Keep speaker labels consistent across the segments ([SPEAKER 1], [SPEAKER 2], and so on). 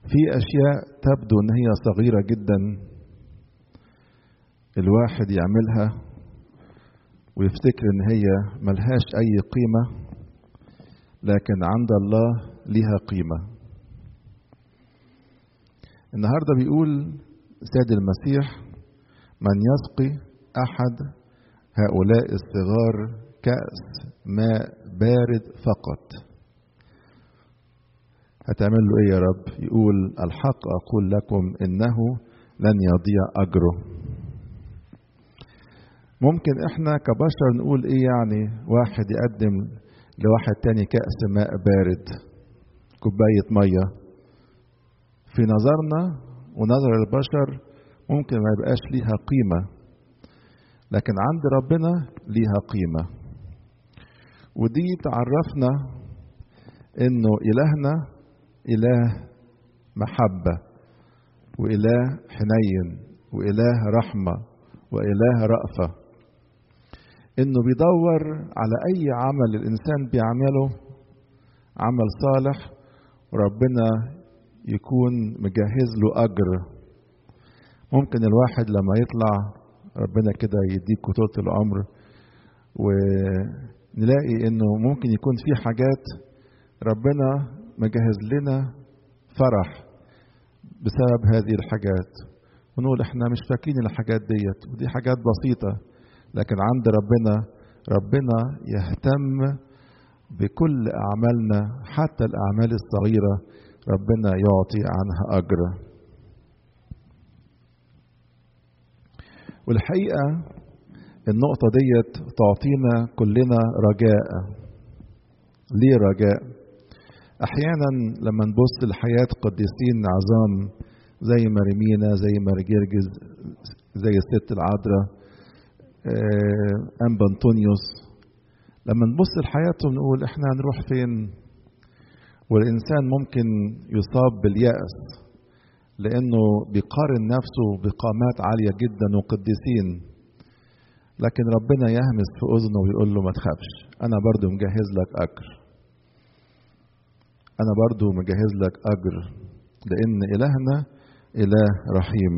[SPEAKER 1] في أشياء تبدو إن هي صغيرة جدا الواحد يعملها ويفتكر إن هي ملهاش أي قيمة لكن عند الله ليها قيمة النهاردة بيقول سيد المسيح من يسقي أحد هؤلاء الصغار كأس ماء بارد فقط هتعمل له ايه يا رب يقول الحق اقول لكم انه لن يضيع اجره ممكن احنا كبشر نقول ايه يعني واحد يقدم لواحد تاني كأس ماء بارد كوباية مية في نظرنا ونظر البشر ممكن ما يبقاش ليها قيمة لكن عند ربنا ليها قيمة ودي تعرفنا انه الهنا اله محبة واله حنين واله رحمة واله رأفة انه بيدور على اي عمل الانسان بيعمله عمل صالح وربنا يكون مجهز له اجر ممكن الواحد لما يطلع ربنا كده يديك طول العمر ونلاقي انه ممكن يكون في حاجات ربنا مجهز لنا فرح بسبب هذه الحاجات ونقول احنا مش فاكرين الحاجات ديت ودي حاجات بسيطة لكن عند ربنا ربنا يهتم بكل أعمالنا حتى الأعمال الصغيرة ربنا يعطي عنها أجر والحقيقة النقطة ديت تعطينا كلنا رجاء ليه رجاء أحيانا لما نبص لحياة قديسين عظام زي مريمينا زي مرجرجز زي الست العذراء أنبا أنطونيوس لما نبص لحياتهم نقول احنا هنروح فين والإنسان ممكن يصاب باليأس لأنه بيقارن نفسه بقامات عالية جدا وقديسين لكن ربنا يهمس في أذنه ويقول له ما تخافش أنا برضو مجهز لك أجر أنا برضو مجهز لك أجر لأن إلهنا إله رحيم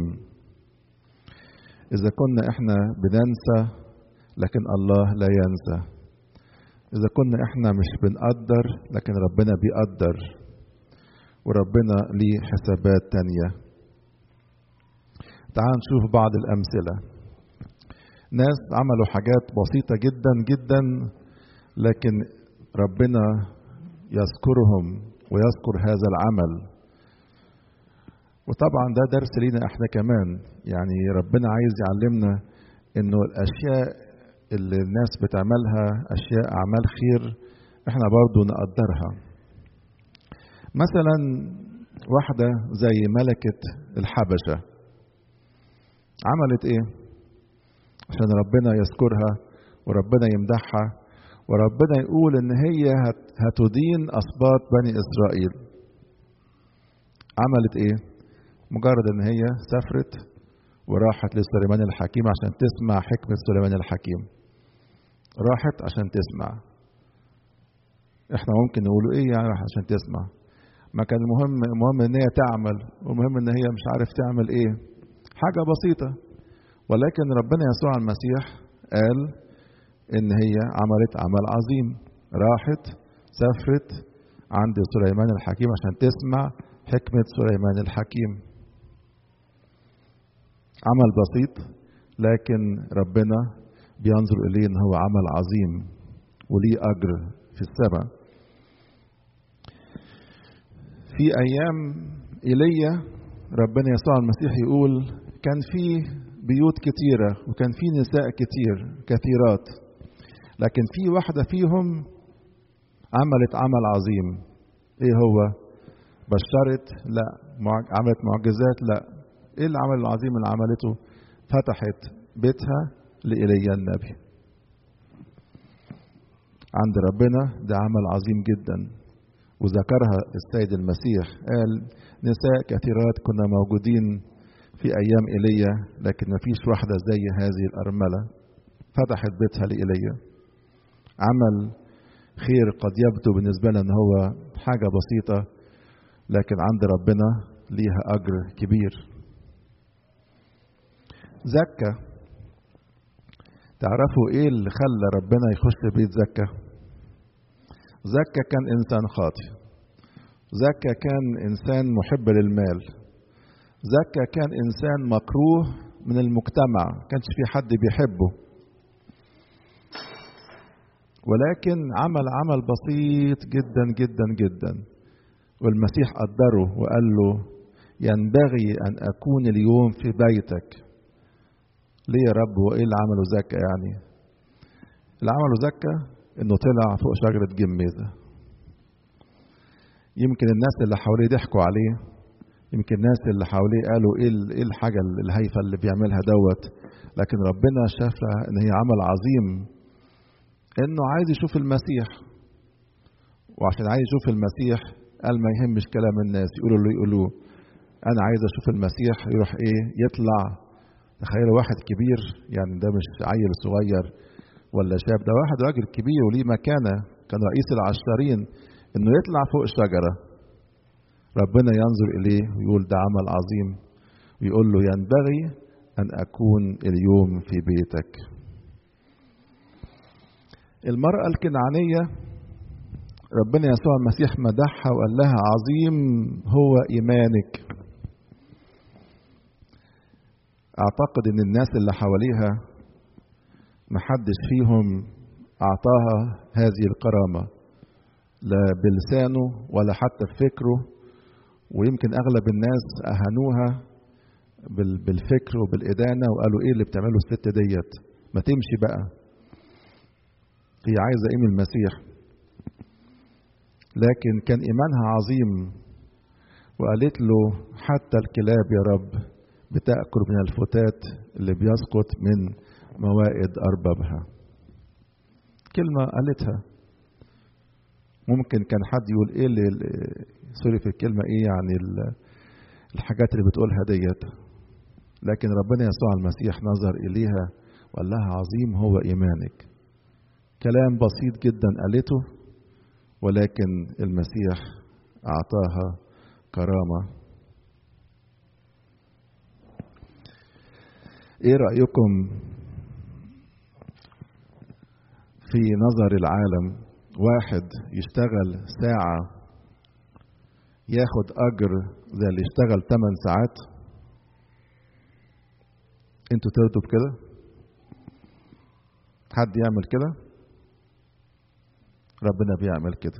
[SPEAKER 1] إذا كنا إحنا بننسى لكن الله لا ينسى إذا كنا إحنا مش بنقدر لكن ربنا بيقدر وربنا ليه حسابات تانية تعال نشوف بعض الأمثلة ناس عملوا حاجات بسيطة جدا جدا لكن ربنا يذكرهم ويذكر هذا العمل وطبعا ده درس لينا احنا كمان يعني ربنا عايز يعلمنا انه الاشياء اللي الناس بتعملها اشياء اعمال خير احنا برضو نقدرها مثلا واحدة زي ملكة الحبشة عملت ايه عشان ربنا يذكرها وربنا يمدحها وربنا يقول ان هي هتدين اسباط بني اسرائيل عملت ايه مجرد ان هي سافرت وراحت لسليمان الحكيم عشان تسمع حكمة سليمان الحكيم راحت عشان تسمع احنا ممكن نقولوا ايه يعني راح عشان تسمع ما كان المهم المهم ان هي تعمل والمهم ان هي مش عارف تعمل ايه حاجة بسيطة ولكن ربنا يسوع المسيح قال ان هي عملت عمل عظيم راحت سافرت عند سليمان الحكيم عشان تسمع حكمة سليمان الحكيم عمل بسيط لكن ربنا بينظر إليه إن هو عمل عظيم وليه أجر في السماء في أيام إيليا ربنا يسوع المسيح يقول كان في بيوت كتيرة وكان في نساء كتير كثيرات لكن في واحدة فيهم عملت عمل عظيم ايه هو بشرت لا عملت معجزات لا ايه العمل العظيم اللي عملته فتحت بيتها لإيليا النبي عند ربنا ده عمل عظيم جدا وذكرها السيد المسيح قال نساء كثيرات كنا موجودين في أيام إيليا لكن ما فيش واحدة زي هذه الأرملة فتحت بيتها لإيليا عمل خير قد يبدو بالنسبة لنا أن هو حاجة بسيطة لكن عند ربنا ليها أجر كبير زكا تعرفوا ايه اللي خلى ربنا يخش بيت زكا زكا كان انسان خاطئ زكا كان انسان محب للمال زكا كان انسان مكروه من المجتمع كانش في حد بيحبه ولكن عمل عمل بسيط جدا جدا جدا والمسيح قدره وقال له ينبغي ان اكون اليوم في بيتك ليه يا رب وايه اللي عمله زكا يعني اللي عمله زكا انه طلع فوق شجرة جميزة يمكن الناس اللي حواليه ضحكوا عليه يمكن الناس اللي حواليه قالوا ايه ايه الحاجة الهايفة اللي بيعملها دوت لكن ربنا شافها ان هي عمل عظيم انه عايز يشوف المسيح وعشان عايز يشوف المسيح قال ما يهمش كلام الناس يقولوا له يقولوه انا عايز اشوف المسيح يروح ايه يطلع تخيلوا واحد كبير يعني ده مش عيل صغير ولا شاب ده واحد راجل كبير وليه مكانة كان رئيس العشارين انه يطلع فوق الشجرة ربنا ينظر اليه ويقول ده عمل عظيم ويقول له ينبغي ان اكون اليوم في بيتك المرأة الكنعانية ربنا يسوع المسيح مدحها وقال لها عظيم هو ايمانك اعتقد ان الناس اللي حواليها محدش فيهم اعطاها هذه الكرامة لا بلسانه ولا حتى بفكره ويمكن اغلب الناس اهانوها بالفكر وبالادانة وقالوا ايه اللي بتعمله الست ديت ما تمشي بقى هي عايزة ايه من المسيح لكن كان ايمانها عظيم وقالت له حتى الكلاب يا رب بتأكل من الفتات اللي بيسقط من موائد أربابها كلمة قالتها ممكن كان حد يقول ايه اللي سوري في الكلمة ايه يعني الحاجات اللي بتقولها ديت لكن ربنا يسوع المسيح نظر إليها وقال لها عظيم هو إيمانك كلام بسيط جدا قالته ولكن المسيح أعطاها كرامة ايه رأيكم في نظر العالم واحد يشتغل ساعة ياخد أجر زي اللي يشتغل 8 ساعات انتوا ترضوا بكده حد يعمل كده ربنا بيعمل كده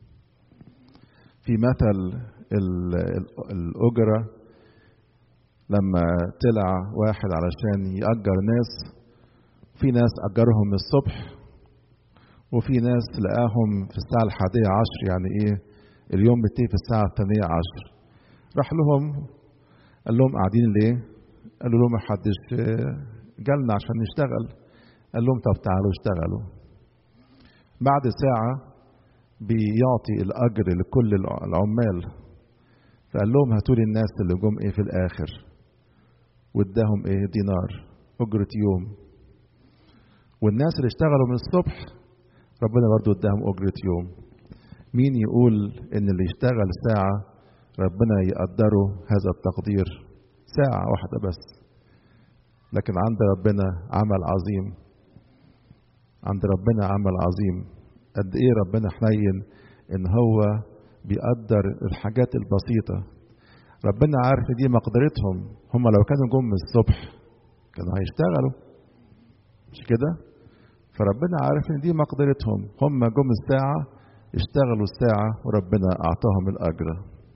[SPEAKER 1] في مثل الأجرة لما طلع واحد علشان يأجر ناس في ناس أجرهم من الصبح وفي ناس لقاهم في الساعة الحادية عشر يعني إيه اليوم بتيجي في الساعة الثانية عشر راح لهم قال لهم قاعدين ليه؟ قالوا لهم محدش جالنا عشان نشتغل قال لهم طب تعالوا اشتغلوا بعد ساعة بيعطي الأجر لكل العمال فقال لهم هاتوا لي الناس اللي جم ايه في الآخر واداهم ايه دينار أجرة يوم والناس اللي اشتغلوا من الصبح ربنا برضو اداهم أجرة يوم مين يقول ان اللي يشتغل ساعة ربنا يقدره هذا التقدير ساعة واحدة بس لكن عند ربنا عمل عظيم عند ربنا عمل عظيم قد ايه ربنا حنين ان هو بيقدر الحاجات البسيطة ربنا عارف دي مقدرتهم هم لو كانوا جم من الصبح كانوا هيشتغلوا مش كده فربنا عارف ان دي مقدرتهم هم جم الساعة اشتغلوا الساعة وربنا أعطاهم الأجر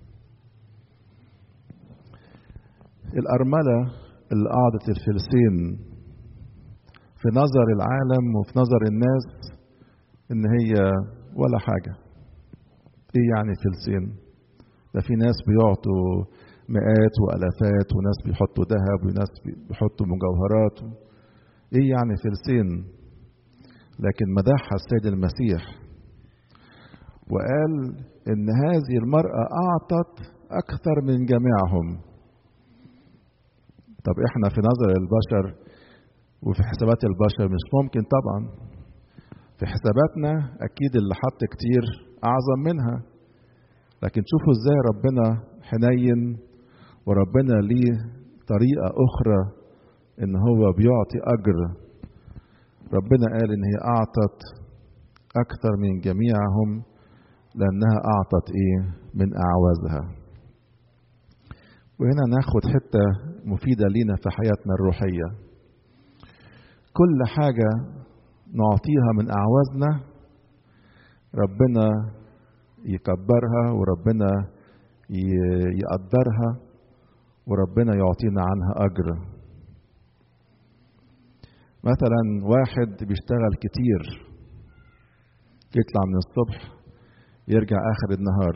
[SPEAKER 1] الأرملة اللي قعدت الفلسين في نظر العالم وفي نظر الناس إن هي ولا حاجة إيه يعني فلسين ده في ناس بيعطوا مئات وألافات وناس بيحطوا ذهب وناس بيحطوا مجوهرات إيه يعني فلسين لكن مدحها السيد المسيح وقال ان هذه المرأة اعطت اكثر من جميعهم طب احنا في نظر البشر وفي حسابات البشر مش ممكن طبعا في حساباتنا اكيد اللي حط كتير اعظم منها لكن شوفوا ازاي ربنا حنين وربنا ليه طريقة أخرى إن هو بيعطي أجر ربنا قال إن هي أعطت أكثر من جميعهم لأنها أعطت إيه من أعوازها وهنا ناخد حتة مفيدة لينا في حياتنا الروحية كل حاجة نعطيها من أعوازنا ربنا يكبرها وربنا يقدرها وربنا يعطينا عنها أجر مثلا واحد بيشتغل كتير يطلع من الصبح يرجع آخر النهار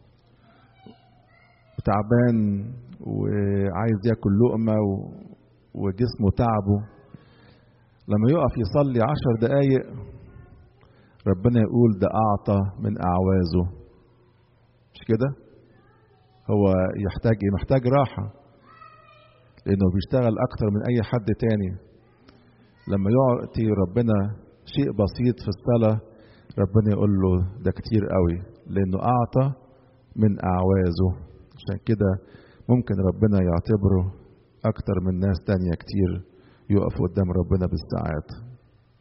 [SPEAKER 1] وتعبان وعايز ياكل لقمة وجسمه تعبه لما يقف يصلي عشر دقايق ربنا يقول ده أعطى من أعوازه مش كده هو يحتاج ايه محتاج راحة لأنه بيشتغل أكتر من أي حد تاني لما يعطي ربنا شيء بسيط في الصلاة ربنا يقول له ده كتير قوي لأنه أعطى من أعوازه عشان كده ممكن ربنا يعتبره أكتر من ناس تانية كتير يقف قدام ربنا بالساعات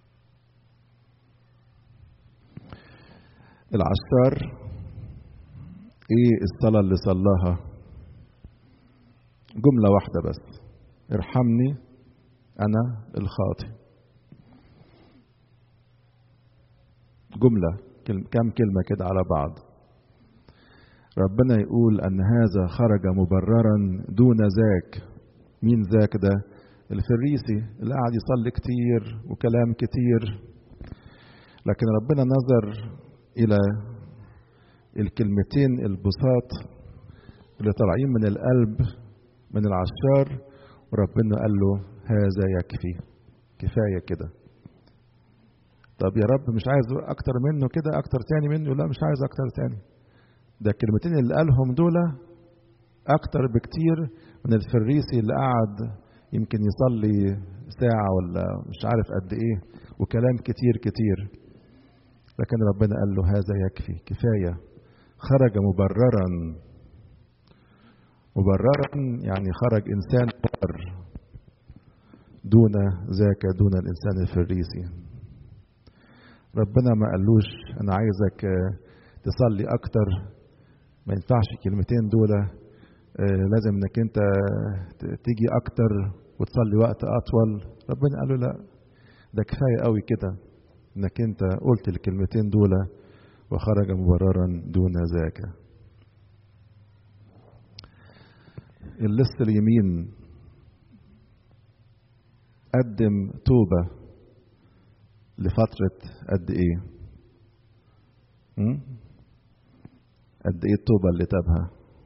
[SPEAKER 1] العشار ايه الصلاة اللي صلاها جملة واحدة بس ارحمني انا الخاطي جملة كم كلمة كده على بعض ربنا يقول أن هذا خرج مبررا دون ذاك مين ذاك ده الفريسي اللي قاعد يصلي كتير وكلام كتير لكن ربنا نظر إلى الكلمتين البساط اللي طالعين من القلب من العشار وربنا قال له هذا يكفي كفاية كده طب يا رب مش عايز اكتر منه كده اكتر تاني منه لا مش عايز اكتر تاني ده الكلمتين اللي قالهم دول اكتر بكتير من الفريسي اللي قعد يمكن يصلي ساعة ولا مش عارف قد ايه وكلام كتير كتير لكن ربنا قال له هذا يكفي كفاية خرج مبررا مبررا يعني خرج انسان بر دون ذاك دون الانسان الفريسي ربنا ما قالوش انا عايزك تصلي اكتر ما ينفعش الكلمتين دول لازم انك انت تيجي اكتر وتصلي وقت اطول ربنا قال له لا ده كفايه قوي كده انك انت قلت الكلمتين دول وخرج مبررا دون ذاك اللص اليمين قدم توبه لفترة قد إيه؟ قد إيه التوبة اللي تابها؟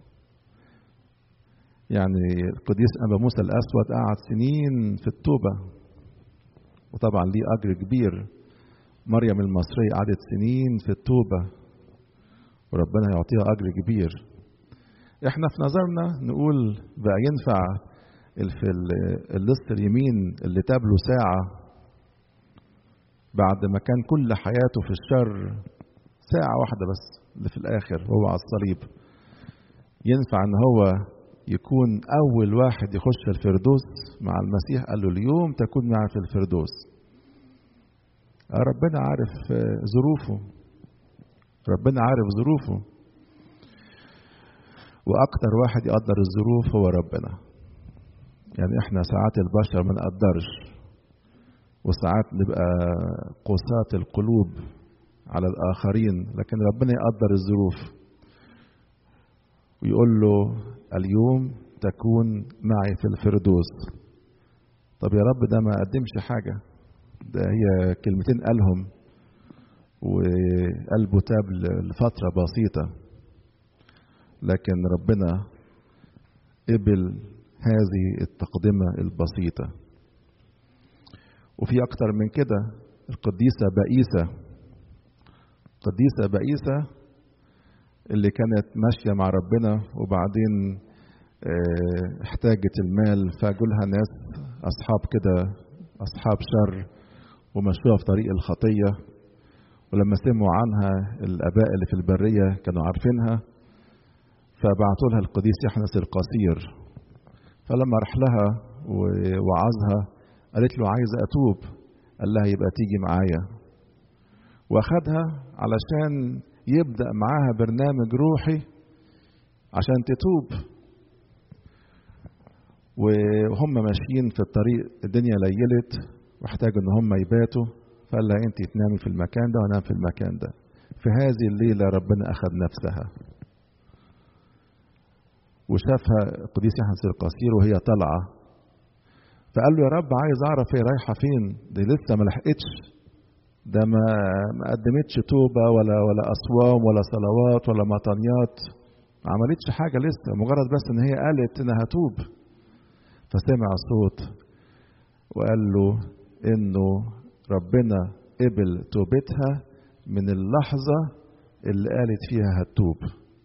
[SPEAKER 1] يعني القديس أبا موسى الأسود قعد سنين في التوبة وطبعا ليه أجر كبير مريم المصرية قعدت سنين في التوبة وربنا يعطيها أجر كبير احنا في نظرنا نقول بقى ينفع في اللص اليمين اللي تاب له ساعة بعد ما كان كل حياته في الشر ساعة واحدة بس اللي في الآخر وهو على الصليب ينفع إن هو يكون أول واحد يخش الفردوس مع المسيح قال له اليوم تكون معي في الفردوس ربنا عارف ظروفه ربنا عارف ظروفه وأكتر واحد يقدر الظروف هو ربنا يعني احنا ساعات البشر ما نقدرش وساعات نبقى قساة القلوب على الآخرين لكن ربنا يقدر الظروف ويقول له اليوم تكون معي في الفردوس طب يا رب ده ما قدمش حاجة ده هي كلمتين قالهم وقلبه تاب لفترة بسيطة لكن ربنا قبل هذه التقدمة البسيطة وفي أكتر من كده القديسة بائسة القديسة بائسة اللي كانت ماشية مع ربنا وبعدين احتاجت المال فجولها ناس أصحاب كده أصحاب شر ومشوها في طريق الخطية ولما سمعوا عنها الآباء اللي في البرية كانوا عارفينها فبعتوا لها القديس يحنس القصير فلما راح لها ووعظها قالت له عايزة أتوب قال لها يبقى تيجي معايا واخدها علشان يبدأ معاها برنامج روحي عشان تتوب وهم ماشيين في الطريق الدنيا ليلت واحتاجوا ان هم يباتوا فقال لها انت تنامي في المكان ده وانام في المكان ده في هذه الليلة ربنا أخذ نفسها وشافها القديس يحنس القصير وهي طالعة فقال له يا رب عايز أعرف هي رايحة فين دي لسه ما لحقتش ده ما ما قدمتش توبة ولا ولا أصوام ولا صلوات ولا مطنيات ما عملتش حاجة لسه مجرد بس إن هي قالت إنها توب فسمع صوت وقال له إنه ربنا قبل توبتها من اللحظة اللي قالت فيها هتوب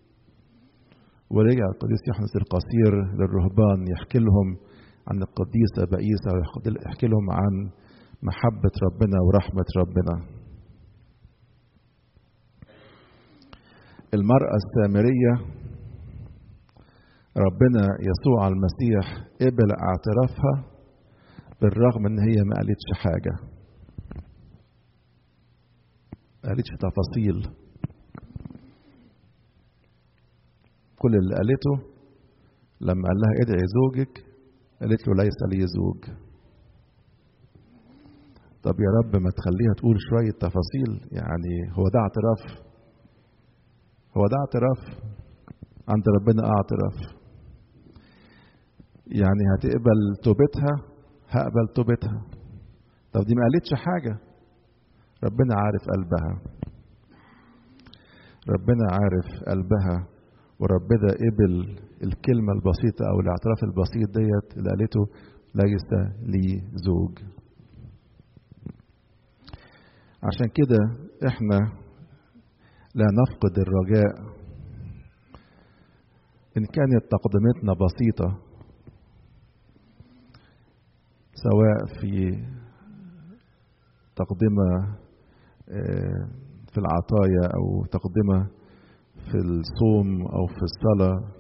[SPEAKER 1] ورجع القديس يوحنس القصير للرهبان يحكي لهم عن القديسة بئيسة ويحكي لهم عن محبة ربنا ورحمة ربنا المرأة السامرية ربنا يسوع المسيح قبل اعترافها بالرغم ان هي ما قالتش حاجة ما قالتش تفاصيل كل اللي قالته لما قال لها ادعي زوجك قالت له ليس لي زوج طب يا رب ما تخليها تقول شوية تفاصيل يعني هو ده اعتراف هو ده اعتراف عند ربنا اعتراف يعني هتقبل توبتها هقبل توبتها طب دي ما قالتش حاجة ربنا عارف قلبها ربنا عارف قلبها وربنا قبل الكلمة البسيطة أو الاعتراف البسيط ديت اللي قالته ليس لي زوج عشان كده احنا لا نفقد الرجاء إن كانت تقدمتنا بسيطة سواء في تقدمة في العطايا أو تقدمة في الصوم أو في الصلاة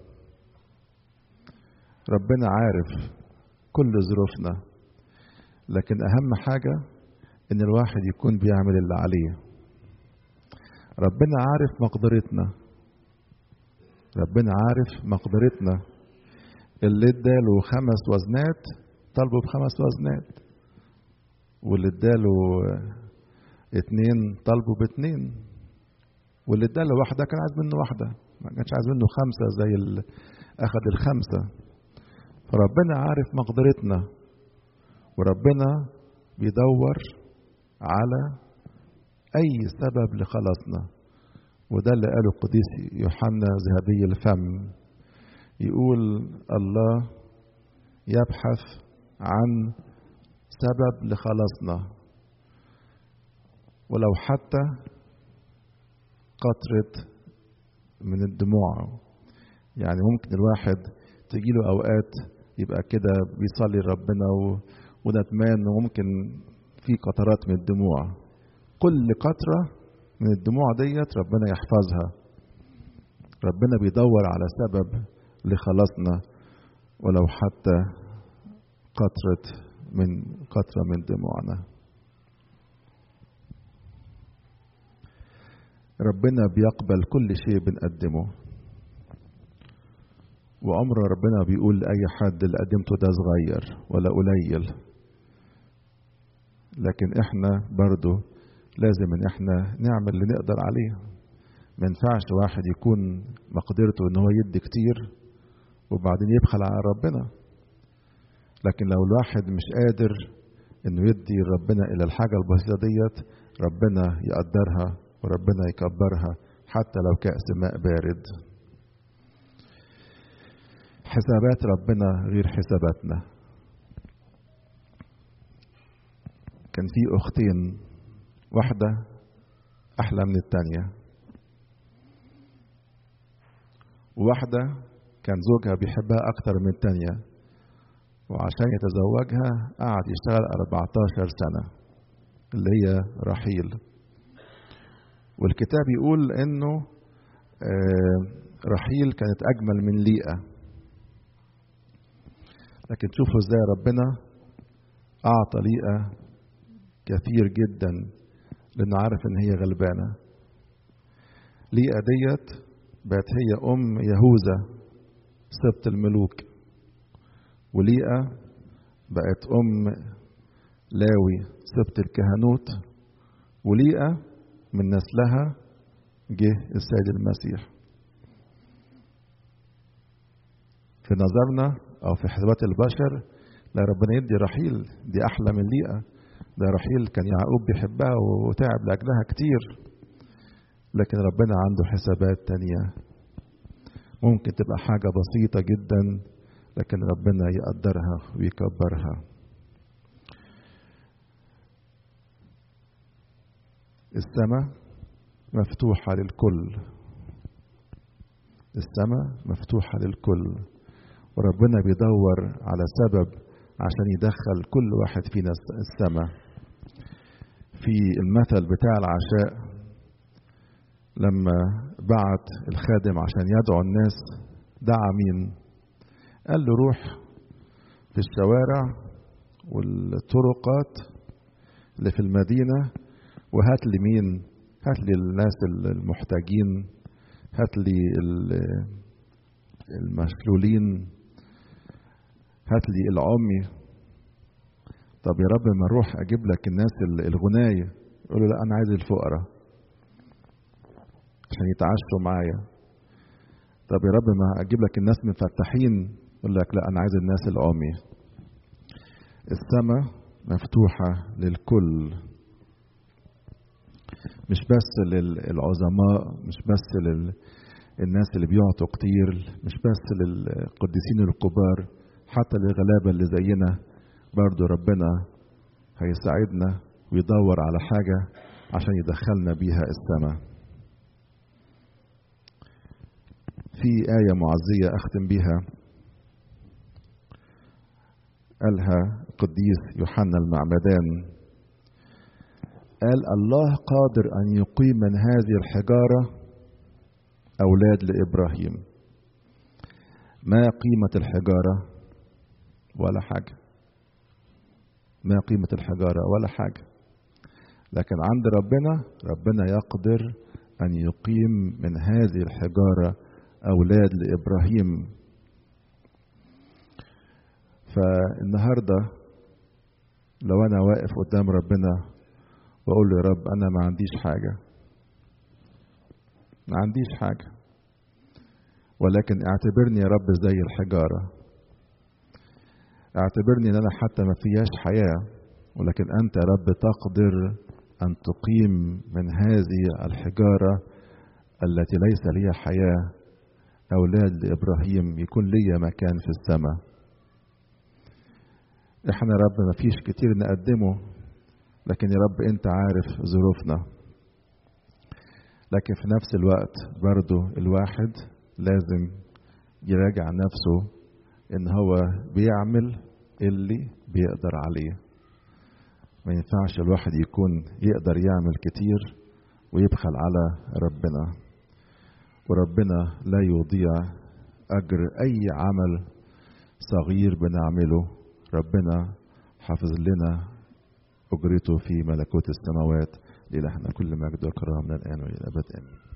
[SPEAKER 1] ربنا عارف كل ظروفنا لكن أهم حاجة إن الواحد يكون بيعمل اللي عليه ربنا عارف مقدرتنا ربنا عارف مقدرتنا اللي اداله خمس وزنات طلبه بخمس وزنات واللي اداله اتنين طلبه باتنين واللي اداله واحدة كان عايز منه واحدة ما كانش عايز منه خمسة زي اللي أخذ الخمسة فربنا عارف مقدرتنا وربنا بيدور على أي سبب لخلاصنا وده اللي قاله القديس يوحنا ذهبي الفم يقول الله يبحث عن سبب لخلاصنا ولو حتى قطرة من الدموع يعني ممكن الواحد تجيله أوقات يبقى كده بيصلي لربنا وندمان وممكن في قطرات من الدموع كل قطرة من الدموع ديت ربنا يحفظها ربنا بيدور على سبب لخلاصنا ولو حتى قطرة من قطرة من دموعنا ربنا بيقبل كل شيء بنقدمه وعمر ربنا بيقول لأي حد اللي قدمته ده صغير ولا قليل لكن احنا برضو لازم ان احنا نعمل اللي نقدر عليه ما ينفعش واحد يكون مقدرته ان هو يدي كتير وبعدين يبخل على ربنا لكن لو الواحد مش قادر انه يدي ربنا الى الحاجه البسيطه ديت ربنا يقدرها وربنا يكبرها حتى لو كأس ماء بارد حسابات ربنا غير حساباتنا كان في اختين واحده احلى من التانيه وواحده كان زوجها بيحبها اكتر من التانيه وعشان يتزوجها قعد يشتغل 14 سنه اللي هي رحيل والكتاب يقول انه رحيل كانت اجمل من ليئه لكن شوفوا ازاي ربنا اعطى ليئة كثير جدا لانه عارف ان هي غلبانة ليئة ديت بقت هي ام يهوذا سبط الملوك وليئة بقت ام لاوي سبط الكهنوت وليئة من نسلها جه السيد المسيح في نظرنا او في حسابات البشر لا ربنا يدي رحيل دي احلى من ليئة ده رحيل كان يعقوب بيحبها وتعب لاجلها كتير لكن ربنا عنده حسابات تانية ممكن تبقى حاجة بسيطة جدا لكن ربنا يقدرها ويكبرها السماء مفتوحة للكل السماء مفتوحة للكل وربنا بيدور على سبب عشان يدخل كل واحد فينا السماء في المثل بتاع العشاء لما بعت الخادم عشان يدعو الناس دعا مين قال له روح في الشوارع والطرقات اللي في المدينة وهات لي مين هات لي الناس المحتاجين هات لي المشلولين هات لي العمي طب يا رب ما اروح اجيب لك الناس الغناية يقول له لا انا عايز الفقراء عشان يتعشوا معايا طب يا رب ما اجيب لك الناس مفتحين يقول لك لا انا عايز الناس العمي السماء مفتوحة للكل مش بس للعظماء مش بس للناس اللي بيعطوا كتير مش بس للقديسين الكبار حتى للغلابة اللي زينا برضو ربنا هيساعدنا ويدور على حاجة عشان يدخلنا بيها السماء في آية معزية أختم بيها قالها قديس يوحنا المعمدان قال الله قادر أن يقيم من هذه الحجارة أولاد لإبراهيم ما قيمة الحجارة ولا حاجة ما قيمة الحجارة ولا حاجة لكن عند ربنا ربنا يقدر أن يقيم من هذه الحجارة أولاد لإبراهيم فالنهاردة لو أنا واقف قدام ربنا وأقول له يا رب أنا ما عنديش حاجة ما عنديش حاجة ولكن اعتبرني يا رب زي الحجارة اعتبرني ان انا حتى ما فيهاش حياة ولكن انت يا رب تقدر ان تقيم من هذه الحجارة التي ليس لي حياة اولاد لابراهيم يكون لي مكان في السماء احنا يا رب ما فيش كتير نقدمه لكن يا رب انت عارف ظروفنا لكن في نفس الوقت برضو الواحد لازم يراجع نفسه ان هو بيعمل اللي بيقدر عليه ما ينفعش الواحد يكون يقدر يعمل كتير ويبخل على ربنا وربنا لا يضيع اجر اي عمل صغير بنعمله ربنا حافظ لنا اجرته في ملكوت السماوات لإلهنا كل مجد وكرامه من الان والى الابد امين